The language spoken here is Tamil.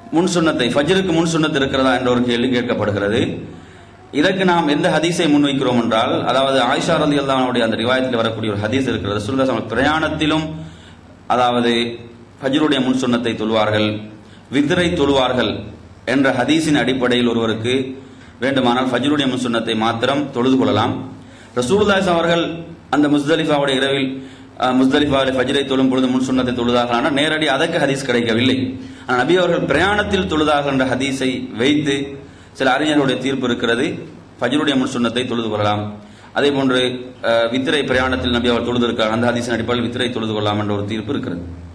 முன் சுன்னத்தை ஃபஜ்ருக்கு முன் சுன்னத் இருக்கிறதா என்ற ஒரு கேள்வி கேட்கப்படுகிறது இதற்கு நாம் எந்த ஹதீஸை முன்வைக்கிறோம் என்றால் அதாவது ஆயிஷா ரலி அல்லாவுடைய அந்த ரிவாயத்தில் வரக்கூடிய ஒரு ஹதீஸ் இருக்கிறது ரசூலுல்லாஹி பிரயாணத்திலும் அதாவது ஃபஜ்ருடைய முன் சுன்னத்தை தொழுவார்கள் வித்ரை தொழுவார்கள் என்ற ஹதீஸின் அடிப்படையில் ஒருவருக்கு வேண்டுமானால் ஃபஜ்ருடைய முன் சுன்னத்தை மாத்திரம் தொழுது கொள்ளலாம் ரசூலுல்லாஹி அவர்கள் அந்த முஸ்தலிஃபாவுடைய இரவில் அஹ், முஸ்தலிஃபாவில் ஃபஜ்ரை தொழும் பொழுது முன் சுன்னத்தை தொழுதாக ஆனால் நேரடி அதற்கு ஹதீஸ் கிடைக்கவில்லை ஆனால் நபி அவர்கள் பிரயாணத்தில் தொழுதாக என்ற ஹதீஸை வைத்து சில அறிஞர்களுடைய தீர்ப்பு இருக்கிறது ஃபஜ்ருடைய முன் சுன்னத்தை தொழுது கொள்ளலாம் அதே போன்று அஹ், வித்திரை பிரயாணத்தில் நபி அவர் தொழுது இருக்கார் அந்த ஹதீஸின் அடிப்படையில் வித்திரை தொழுது கொள்ளலாம் என்ற ஒரு தீர்ப்பு இருக்கிறது